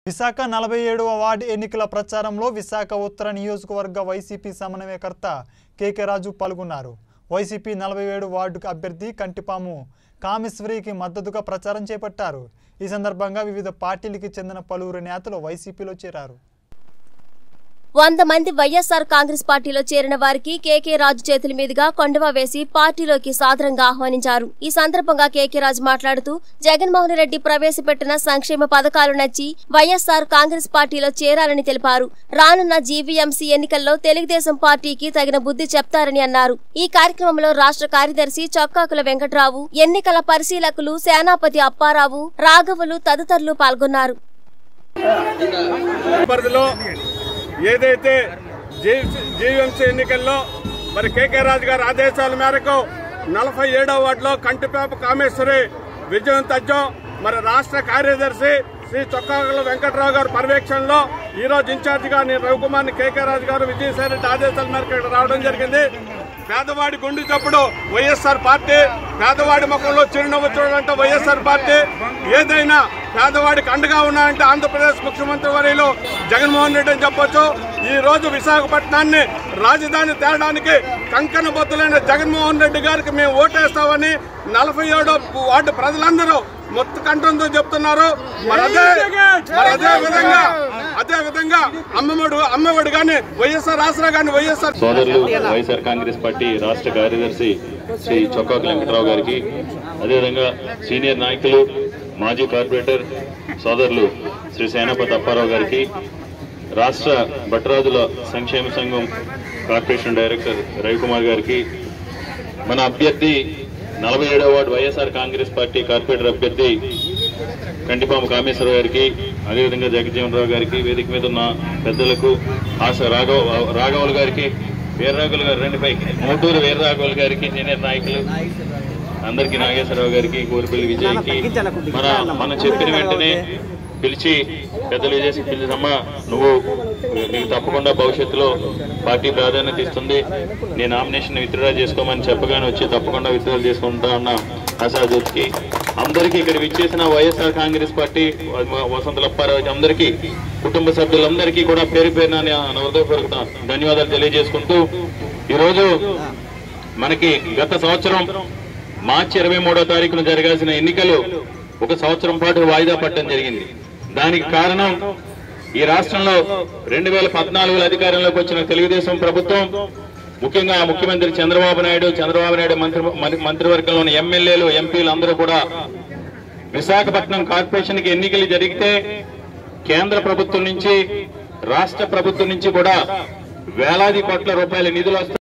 విశాఖ నలభై ఏడవ వార్డు ఎన్నికల ప్రచారంలో విశాఖ ఉత్తర నియోజకవర్గ వైసీపీ సమన్వయకర్త కేకే రాజు పాల్గొన్నారు వైసీపీ నలభై ఏడు వార్డు అభ్యర్థి కంటిపాము కామేశ్వరికి మద్దతుగా ప్రచారం చేపట్టారు ఈ సందర్భంగా వివిధ పార్టీలకి చెందిన పలువురు నేతలు వైసీపీలో చేరారు వంద మంది వైఎస్ఆర్ కాంగ్రెస్ పార్టీలో చేరిన వారికి కేకే రాజు చేతుల మీదుగా కొండవా వేసి పార్టీలోకి సాదరంగా ఆహ్వానించారు ఈ సందర్భంగా కేకే రాజు మాట్లాడుతూ జగన్మోహన్ రెడ్డి ప్రవేశపెట్టిన సంక్షేమ పథకాలు నచ్చి వైఎస్ఆర్ కాంగ్రెస్ పార్టీలో చేరాలని తెలిపారు రానున్న జీవీఎంసీ ఎన్నికల్లో తెలుగుదేశం పార్టీకి తగిన బుద్ధి చెప్తారని అన్నారు ఈ కార్యక్రమంలో రాష్ట్ర కార్యదర్శి చొక్కాకుల వెంకట్రావు ఎన్నికల పరిశీలకులు సేనాపతి అప్పారావు రాఘవులు తదితరులు పాల్గొన్నారు పరిధిలో ఏదైతే జీవీఎంసీ ఎన్నికల్లో మరి కేకే రాజు గారి ఆదేశాల మేరకు నలభై ఏడవ వార్డులో కంటిపేప కామేశ్వరి విజయం తజ్జం మరి రాష్ట్ర కార్యదర్శి శ్రీ చొక్కాకుల వెంకట్రావు గారి పర్యవేక్షణలో ఈ రోజు ఇన్ఛార్జిగా నేను రవికుమార్ని కేకే రాజు గారు విజయసాయి రెడ్డి ఆదేశాల మేరకు ఇక్కడ రావడం జరిగింది పేదవాడి గుండె చప్పుడు వైఎస్ఆర్ పార్టీ పేదవాడి ముఖంలో చిరునవ్వు చూడాలంటే వైఎస్ఆర్ పార్టీ ఏదైనా పేదవాడికి అండగా ఉన్నాయంటే ఆంధ్రప్రదేశ్ ముఖ్యమంత్రి వర్యులు జగన్మోహన్ రెడ్డి అని చెప్పొచ్చు ఈ రోజు విశాఖపట్నాన్ని రాజధాని తేడానికి కంకణ బొత్తులైన జగన్మోహన్ రెడ్డి గారికి మేము ఓటేస్తామని నలభై ఏడో వార్డు ప్రజలందరూ మొత్తం కంఠంతో చెప్తున్నారు మరి అదే మరి అదే విధంగా అదే విధంగా అమ్మఒడు అమ్మఒడు కానీ వైఎస్ఆర్ ఆసరా కానీ వైఎస్ఆర్ సోదరులు వైఎస్ఆర్ కాంగ్రెస్ పార్టీ రాష్ట్ర కార్యదర్శి శ్రీ చొక్కాకు వెంకటరావు గారికి అదేవిధంగా సీనియర్ నాయకులు మాజీ కార్పొరేటర్ సోదరులు శ్రీ సేనాపతి అప్పారావు గారికి రాష్ట్ర భట్రాజుల సంక్షేమ సంఘం కార్పొరేషన్ డైరెక్టర్ రవికుమార్ గారికి మన అభ్యర్థి నలభై ఏడవ ward YSR Congress party corporator అభ్యర్థి కంటిపాము కామేశ్వర గారికి అదేవిధంగా జగజ్జీవనరావు గారికి వేదిక మీద ఉన్న పెద్దలకు ఆశ రాఘవ రాఘవులు గారికి వీర్రాఘులు గారు రెండు పైకి మోటూరు వీర్రాఘవులు గారికి సీనియర్ నాయకులు అందరికీ నాగేశ్వరరావు గారికి కోరిపల్లి విజయ్కి మన మనం చెప్పిన వెంటనే పిలిచి పెద్దలు చేసి పిలిచమ్మా నువ్వు నీకు తప్పకుండా భవిష్యత్తులో పార్టీ ప్రాధాన్యత ఇస్తుంది నేను నామినేషన్ విత్డ్రా చేసుకోమని చెప్పగానే వచ్చి తప్పకుండా విత్డ్రా చేసుకుంటా అన్న ఆశాజ్యోతికి అందరికీ ఇక్కడ విచ్చేసిన వైఎస్ఆర్ కాంగ్రెస్ పార్టీ వసంత లప్పారావు అందరికీ కుటుంబ సభ్యులందరికీ కూడా పేరు పేరున నా హృదయపూర్వక ధన్యవాదాలు తెలియజేసుకుంటూ ఈరోజు మనకి గత సంవత్సరం మార్చి ఇరవై మూడో తారీఖున జరగాల్సిన ఎన్నికలు ఒక సంవత్సరం పాటు వాయిదా పట్టడం జరిగింది దానికి కారణం ఈ రాష్ట్రంలో రెండు వేల పద్నాలుగులో అధికారంలోకి వచ్చిన తెలుగుదేశం ప్రభుత్వం ముఖ్యంగా ముఖ్యమంత్రి చంద్రబాబు నాయుడు చంద్రబాబు నాయుడు మంత్రి మంత్రి- మంత్రివర్గంలోని ఎమ్మెల్యేలు ఎంపీలు అందరూ కూడా విశాఖపట్నం కార్పొరేషన్ కి ఎన్నికలు జరిగితే కేంద్ర ప్రభుత్వం నుంచి రాష్ట్ర ప్రభుత్వం నుంచి కూడా వేలాది కోట్ల రూపాయల నిధులు వస్తాయి